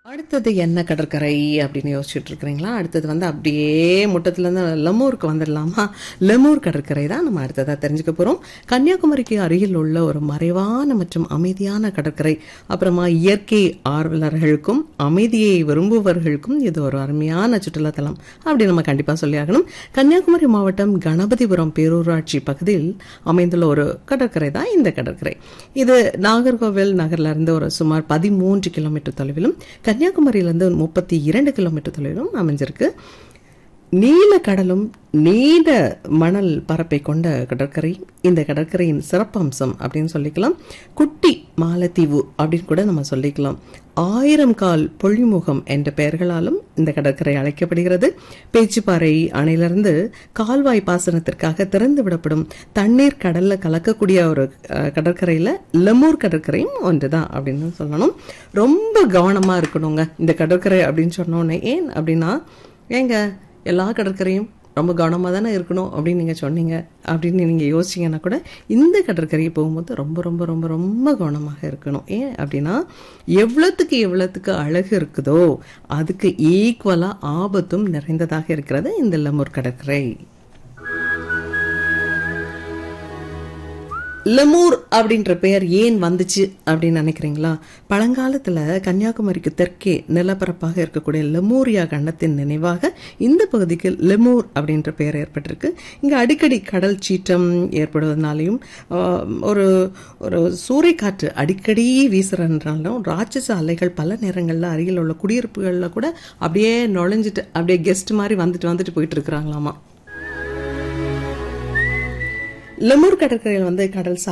அடுத்தது என்ன கடற்கரை அப்படின்னு யோசிச்சுட்டு இருக்கிறீங்களா அடுத்தது வந்து அப்படியே முட்டத்துலேருந்து லெமூருக்கு வந்துடலாமா லெமூர் கடற்கரை தான் நம்ம அடுத்ததாக தெரிஞ்சுக்க போகிறோம் கன்னியாகுமரிக்கு அருகில் உள்ள ஒரு மறைவான மற்றும் அமைதியான கடற்கரை அப்புறமா இயற்கை ஆர்வலர்களுக்கும் அமைதியை விரும்புபவர்களுக்கும் இது ஒரு அருமையான சுற்றுலாத்தலம் அப்படி நம்ம கண்டிப்பாக சொல்லியாகணும் கன்னியாகுமரி மாவட்டம் கணபதிபுரம் பேரூராட்சி பகுதியில் அமைந்துள்ள ஒரு கடற்கரை தான் இந்த கடற்கரை இது நாகர்கோவில் நகர்ல இருந்து ஒரு சுமார் பதிமூன்று கிலோமீட்டர் தொலைவிலும் கன்னியாகுமரியிலிருந்து முப்பத்தி இரண்டு கிலோமீட்டர் தொலைவிலும் அமைஞ்சிருக்கு நீல கடலும் நீல மணல் பரப்பை கொண்ட கடற்கரை இந்த கடற்கரையின் சிறப்பம்சம் அப்படின்னு சொல்லிக்கலாம் குட்டி மாலத்தீவு அப்படின்னு கூட நம்ம சொல்லிக்கலாம் ஆயிரம் கால் பொழிமுகம் என்ற பெயர்களாலும் இந்த கடற்கரை அழைக்கப்படுகிறது பேச்சுப்பாறை அணையிலிருந்து கால்வாய் பாசனத்திற்காக திறந்து விடப்படும் தண்ணீர் கடல்ல கலக்கக்கூடிய ஒரு அஹ், கடற்கரையில லெமூர் கடற்கரையும் ஒன்றுதான் அப்படின்னு சொல்லணும் ரொம்ப கவனமா இருக்கணுங்க இந்த கடற்கரை அப்படின்னு சொன்னோன்னே ஏன் அப்படின்னா ஏங்க எல்லா கடற்கரையும் ரொம்ப கவனமாக தானே இருக்கணும் அப்படின்னு நீங்கள் சொன்னீங்க அப்படின்னு நீங்கள் யோசிச்சீங்கன்னா கூட இந்த கடற்கரையை போகும்போது ரொம்ப ரொம்ப ரொம்ப ரொம்ப கவனமாக இருக்கணும் ஏன் அப்படின்னா எவ்வளோத்துக்கு எவ்வளோத்துக்கு அழகு இருக்குதோ அதுக்கு ஈக்குவலாக ஆபத்தும் நிறைந்ததாக இருக்கிறது இந்த லெமூர் கடற்கரை லெமூர் அப்படின்ற பெயர் ஏன் வந்துச்சு அப்படின்னு நினைக்கிறீங்களா பழங்காலத்தில் கன்னியாகுமரிக்கு தெற்கே நிலப்பரப்பாக இருக்கக்கூடிய லெமூரியா கண்டத்தின் நினைவாக இந்த பகுதிக்கு லெமூர் அப்படின்ற பெயர் ஏற்பட்டிருக்கு இங்கே அடிக்கடி கடல் சீற்றம் ஏற்படுவதனாலையும் ஆஹ், ஒரு ஒரு சூறைக்காற்று அடிக்கடி வீசுறதுனாலும் ராட்சச அலைகள் பல நேரங்களில் அருகில் உள்ள குடியிருப்புகளில் கூட அப்படியே நுழைஞ்சிட்டு அப்படியே கெஸ்ட் மாதிரி வந்துட்டு வந்துட்டு போயிட்டு இருக்கிறாங்களாமா லெமூர் கடற்கரையில் வந்து கடல்